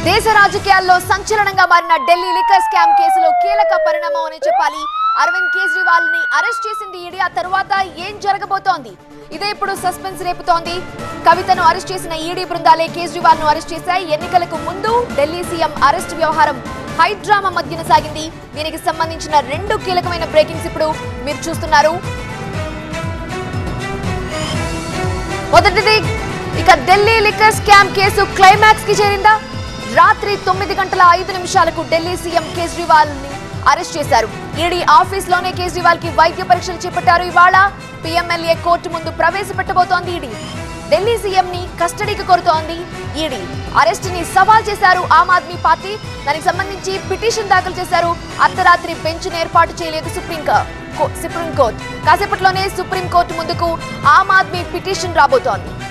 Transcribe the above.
దేశ రాజకీయాల్లో సంచలనంగా మారిన ఢిల్లీ లిక్కర్ స్కామ్ కేసులో కీలక పరిణామం అని చెప్పాలి అరవింద్ కేజ్రీవాల్ ని అరెస్ట్ చేసింది ఈడీ ఆ తరువాత ఏం జరగబోతోంది ఇదే ఇప్పుడు సస్పెన్స్ రేపుతోంది కవితను అరెస్ట్ చేసిన ఈడీ బృందాలే కేజ్రీవాల్ ను అరెస్ట్ చేశాయి ఎన్నికలకు ముందు ఢిల్లీ సీఎం అరెస్ట్ వ్యవహారం హైడ్రామా మధ్యన సాగింది దీనికి సంబంధించిన రెండు కీలకమైన బ్రేకింగ్స్ ఇప్పుడు మీరు చూస్తున్నారు మొదటిది ఇక Delhi liquor scam case climax కి చేరిందా రాత్రి తొమ్మిది గంటల ఐదు నిమిషాలకు ఢిల్లీ సీఎం కేజ్రీవాల్ ని అరెస్ట్ చేశారు ఈడీ ఆఫీస్ లోనే కేజ్రీవాల్ కి వైద్య పరీక్షలు చేపట్టారు ఇవాళ పిఎంఎల్ఏ కోర్టు ముందు ప్రవేశపెట్టబోతోంది ఈడీ ఢిల్లీ సీఎం ని కస్టడీకి కోరుతోంది ఈడీ అరెస్ట్ ని సవాల్ చేశారు ఆమ్ ఆద్మీ పార్టీ దానికి సంబంధించి పిటిషన్ దాఖలు చేశారు అర్ధరాత్రి బెంచ్ ఏర్పాటు చేయలేదు సుప్రీం కో- సుప్రీం కోర్టు కాసేపట్లోనే సుప్రీం కోర్టు ముందుకు ఆమ్ ఆద్మీ పిటిషన్ రాబోతోంది